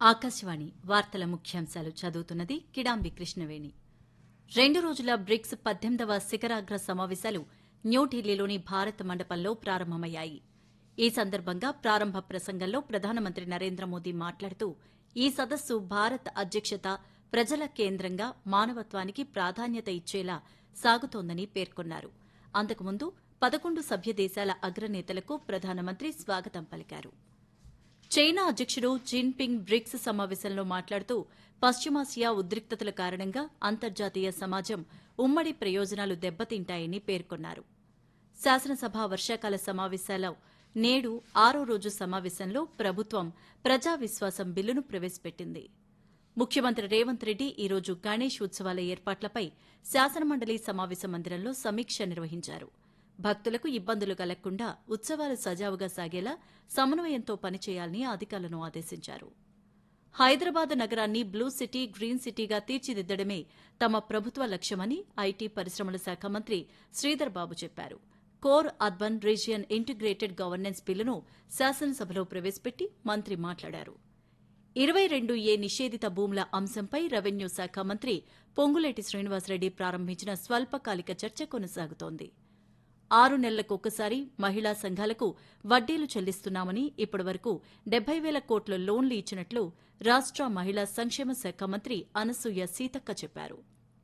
ఆకాశవాణి వార్తల ముఖ్యాంశాలు చదువుతున్నది కిడాంబి కృష్ణవేణి రెండు రోజుల బ్రిక్స్ పద్దెనిమిదవ శిఖరాగ్ర సమావేశాలు న్యూఢిల్లీలోని భారత్ మండపంలో ప్రారంభమయ్యాయి ఈ సందర్భంగా ప్రారంభ ప్రసంగంలో ప్రధానమంత్రి నరేంద్ర మోదీ మాట్లాడుతూ ఈ సదస్సు భారత్ అధ్యక్షత ప్రజల కేంద్రంగా మానవత్వానికి ప్రాధాన్యత ఇచ్చేలా సాగుతోందని పేర్కొన్నారు అంతకుముందు పదకొండు సభ్య దేశాల అగ్రనేతలకు ప్రధానమంత్రి స్వాగతం పలికారు చైనా అధ్యకుడు జిన్పింగ్ బ్రిక్స్ సమావేశంలో మాట్లాడుతూ పశ్చిమాసియా ఉద్రిక్తతల కారణంగా అంతర్జాతీయ సమాజం ఉమ్మడి ప్రయోజనాలు దెబ్బతింటాయని పేర్కొన్నారు శాసనసభ వర్షాకాల సమావేశాల నేడు ఆరో రోజు సమావేశంలో ప్రభుత్వం ప్రజా విశ్వాసం బిల్లును ప్రవేశపెట్టింది ముఖ్యమంత్రి రేవంత్ రెడ్డి ఈరోజు గణేష్ ఉత్సవాల ఏర్పాట్లపై శాసనమండలి సమావేశ మందిరంలో సమీక్ష నిర్వహించారు భక్తులకు ఇబ్బందులు కలగకుండా ఉత్సవాలు సజావుగా సాగేలా సమన్వయంతో పనిచేయాలని అధికారులను ఆదేశించారు హైదరాబాద్ నగరాన్ని బ్లూ సిటీ గ్రీన్ సిటీగా తీర్చిదిద్దడమే తమ ప్రభుత్వ లక్ష్యమని ఐటీ పరిశ్రమల శాఖ మంత్రి శ్రీధర్ బాబు చెప్పారు core urban region integrated governance బిల్లును శాసనసభలో ప్రవేశపెట్టి మంత్రి మాట్లాడారు ఇరవై రెండు ఏ నిషేధిత భూముల అంశంపై రెవెన్యూ శాఖ మంత్రి పొంగులేటి శ్రీనివాసరెడ్డి ప్రారంభించిన స్వల్పకాలిక చర్చ కొనసాగుతోంది ఆరు నెలలకు ఒక్కసారి మహిళా సంఘాలకు వడ్డీలు చెల్లిస్తున్నామని ఇప్పటివరకు డెబ్బై వేల కోట్ల లోన్లు ఇచ్చినట్లు రాష్ట మహిళా సంక్షేమ శాఖ మంత్రి అనసూయ సీతక్క చెప్పారు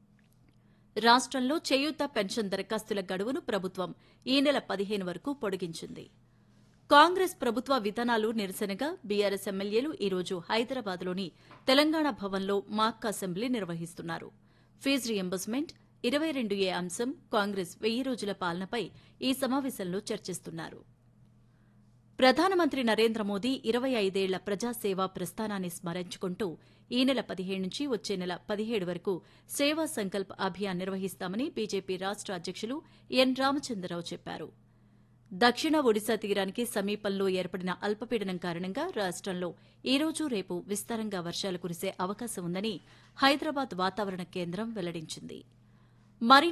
రాష్టంలో చేయూత పెన్షన్ దరఖాస్తుల గడువును ప్రభుత్వం ఈ నెల పదిహేను వరకు పొడిగించింది కాంగ్రెస్ ప్రభుత్వ విధానాలు నిరసనగా బీఆర్ఎస్ ఎమ్మెల్యేలు ఈరోజు హైదరాబాద్లోని తెలంగాణ భవన్లో మాక్ అసెంబ్లీ నిర్వహిస్తున్నారు ఫీజు రియంబర్స్మెంట్ ఇరవై రెండు ఏ అంశం కాంగ్రెస్ వెయ్యి రోజుల పాలనపై ఈ సమావేశంలో చర్చిస్తున్నారు ప్రధానమంత్రి నరేంద్ర మోదీ ఇరవై ఐదేళ్ల ప్రజాసేవా ప్రస్థానాన్ని స్మరించుకుంటూ ఈ నెల పదిహేడు నుంచి వచ్చే నెల పదిహేడు వరకు సేవా సంకల్ప్ అభియాన్ నిర్వహిస్తామని బీజేపీ రాష్ట అధ్యకులు ఎన్ రామచంద్రరావు చెప్పారు దక్షిణ ఒడిశా తీరానికి సమీపంలో ఏర్పడిన అల్పపీడనం కారణంగా రాష్టంలో ఈ రోజు రేపు విస్తారంగా వర్షాలు కురిసే అవకాశం ఉందని హైదరాబాద్ వాతావరణ కేంద్రం వెల్లడించింది మరి